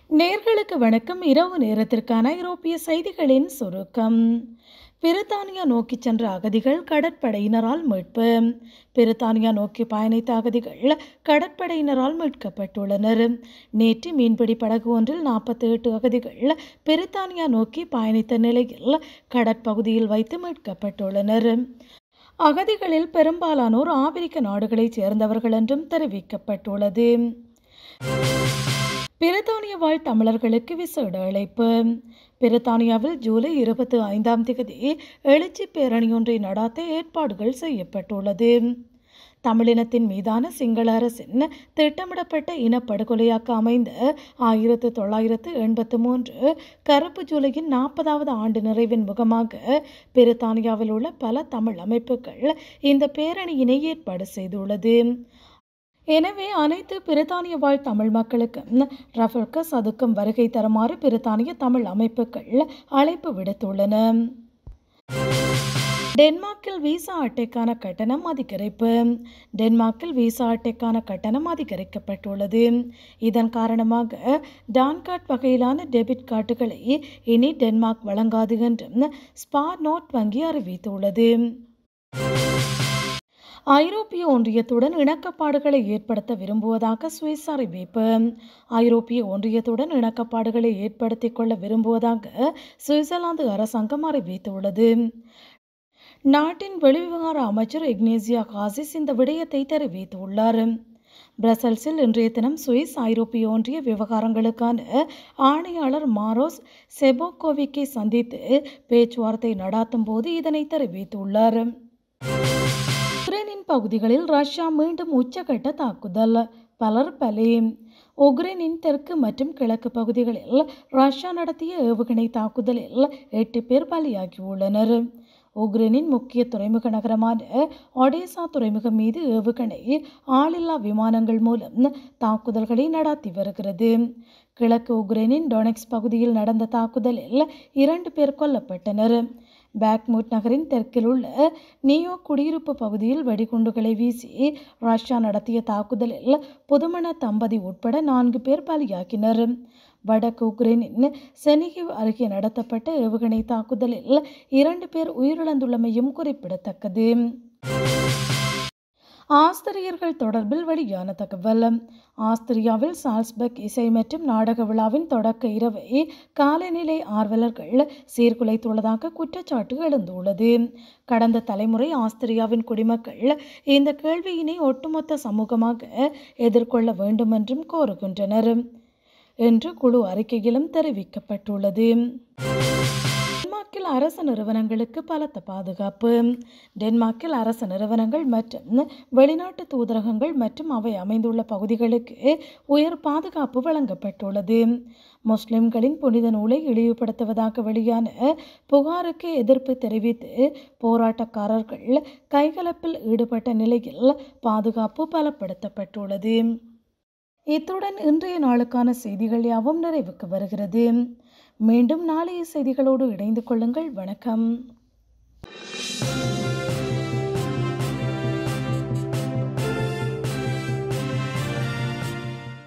நேர்களுக்கு வணக்கம் இரவு நேரத்திற்கான ஐரோப்பிய செய்திகளின் சுருக்கம் பிரித்தானியா நோக்கி சென்ற அகதிகள் கடற்படையினரால் மீட்பு பிரித்தானியா நோக்கி பயணித்த அகதிகள் கடற்படையினரால் மீட்கப்பட்டுள்ளனர் நேற்று மீன்பிடி படகு ஒன்றில் நாற்பத்தி எட்டு அகதிகள் பிரித்தானியா நோக்கி பயணித்த நிலையில் கடற்பகுதியில் வைத்து மீட்கப்பட்டுள்ளனர் அகதிகளில் பெரும்பாலானோர் ஆப்பிரிக்க நாடுகளைச் சேர்ந்தவர்கள் என்றும் தெரிவிக்கப்பட்டுள்ளது பிரித்தானிய வாழ் தமிழர்களுக்கு விசேட அழைப்பு பிரித்தானியாவில் ஜூலை இருபத்தி ஐந்தாம் தேதி எழுச்சி பேரணியொன்றை நடாத்த ஏற்பாடுகள் செய்யப்பட்டுள்ளது தமிழினத்தின் மீதான சிங்கள அரசின் திட்டமிடப்பட்ட இனப்படுகொலையாக்க அமைந்த ஆயிரத்து தொள்ளாயிரத்து எண்பத்து மூன்று கருப்பு ஜூலையின் நாற்பதாவது ஆண்டு நிறைவின் முகமாக பிரித்தானியாவில் உள்ள பல தமிழ் அமைப்புகள் இந்த பேரணியினை ஏற்பாடு செய்துள்ளது எனவே அனைத்து பிரித்தானிய வாழ் தமிழ் மக்களுக்கும் ரஃபல்க சதுக்கம் வருகை தருமாறு பிரித்தானிய தமிழ் அமைப்புகள் அழைப்பு விடுத்துள்ளன டென்மார்க்கில் விசா அட்டைக்கான கட்டணம் அதிகரிப்பு டென்மார்க்கில் விசா அட்டைக்கான கட்டணம் அதிகரிக்கப்பட்டுள்ளது இதன் காரணமாக டான்கார்ட் வகையிலான டெபிட் கார்டுகளை இனி டென்மார்க் வழங்காது என்றும் ஸ்பார் நோட் வங்கி அறிவித்துள்ளது ஐரோப்பிய ஒன்றியத்துடன் இணக்கப்பாடுகளை ஏற்படுத்த விரும்புவதாக சுவிஸ் அறிவிப்பு ஐரோப்பிய ஒன்றியத்துடன் இணக்கப்பாடுகளை ஏற்படுத்திக் கொள்ள விரும்புவதாக சுவிட்சர்லாந்து அரசாங்கம் அறிவித்துள்ளது நாட்டின் வெளிவிவகார அமைச்சர் இக்னேசியா காசிஸ் இந்த விடயத்தை தெரிவித்துள்ளார் பிரசல்ஸில் இன்றைய தினம் சுவிஸ் ஐரோப்பிய ஒன்றிய விவகாரங்களுக்கான ஆணையாளர் மாரோஸ் செபோகோவிக்கை சந்தித்து பேச்சுவார்த்தை நடாத்தும் போது இதனை தெரிவித்துள்ளார் உக்ரைனின் பகுதிகளில் ரஷ்யா மீண்டும் உச்சகட்ட தாக்குதல் பலர் பலி உக்ரைனின் தெற்கு மற்றும் கிழக்கு பகுதிகளில் ரஷ்யா நடத்திய ஏவுகணை தாக்குதலில் எட்டு பேர் பலியாகியுள்ளனர் உக்ரைனின் முக்கிய துறைமுக நகரமான ஒடேசா துறைமுகம் மீது ஏவுகணை ஆளில்லா விமானங்கள் மூலம் தாக்குதல்களை நடத்தி வருகிறது கிழக்கு உக்ரைனின் டொனெக்ஸ் பகுதியில் நடந்த தாக்குதலில் இரண்டு பேர் கொல்லப்பட்டனர் பேக்மூட் நகரின் தெற்கில் உள்ள நியோ குடியிருப்பு பகுதியில் வெடிகுண்டுகளை வீசி ரஷ்யா நடத்திய தாக்குதலில் புதுமண தம்பதி உட்பட நான்கு பேர் பலியாகினர் வடக்கு உக்ரைனின் செனிகிவ் அருகே நடத்தப்பட்ட ஏவுகணை தாக்குதலில் இரண்டு பேர் உயிரிழந்துள்ளமையும் குறிப்பிடத்தக்கது ஆஸ்திரியர்கள் தொடர்பில் வெளியான தகவல் ஆஸ்திரியாவில் சால்ஸ்பர்க் இசை மற்றும் நாடக விழாவின் தொடக்க இரவை காலநிலை ஆர்வலர்கள் சீர்குலைத்துள்ளதாக குற்றச்சாட்டு எழுந்துள்ளது கடந்த தலைமுறை ஆஸ்திரியாவின் குடிமக்கள் இந்த கேள்வியினை ஒட்டுமொத்த சமூகமாக எதிர்கொள்ள வேண்டும் என்றும் கோருகின்றனர் என்று குழு அறிக்கையிலும் தெரிவிக்கப்பட்டுள்ளது டென்மார்க்கில் அரசு நிறுவனங்களுக்கு பலத்த பாதுகாப்பு டென்மார்க்கில் அரசு நிறுவனங்கள் மற்றும் வெளிநாட்டு தூதரகங்கள் மற்றும் அவை அமைந்துள்ள பகுதிகளுக்கு உயர் பாதுகாப்பு வழங்கப்பட்டுள்ளது முஸ்லிம்களின் புனித நூலை இழிவுபடுத்துவதாக வெளியான புகாருக்கு எதிர்ப்பு தெரிவித்து போராட்டக்காரர்கள் கைகலப்பில் ஈடுபட்ட நிலையில் பாதுகாப்பு பலப்படுத்தப்பட்டுள்ளது இத்துடன் இன்றைய நாளுக்கான செய்திகள் யாவும் நிறைவுக்கு வருகிறது மீண்டும் நாளைய செய்திகளோடு இணைந்து கொள்ளுங்கள் வணக்கம்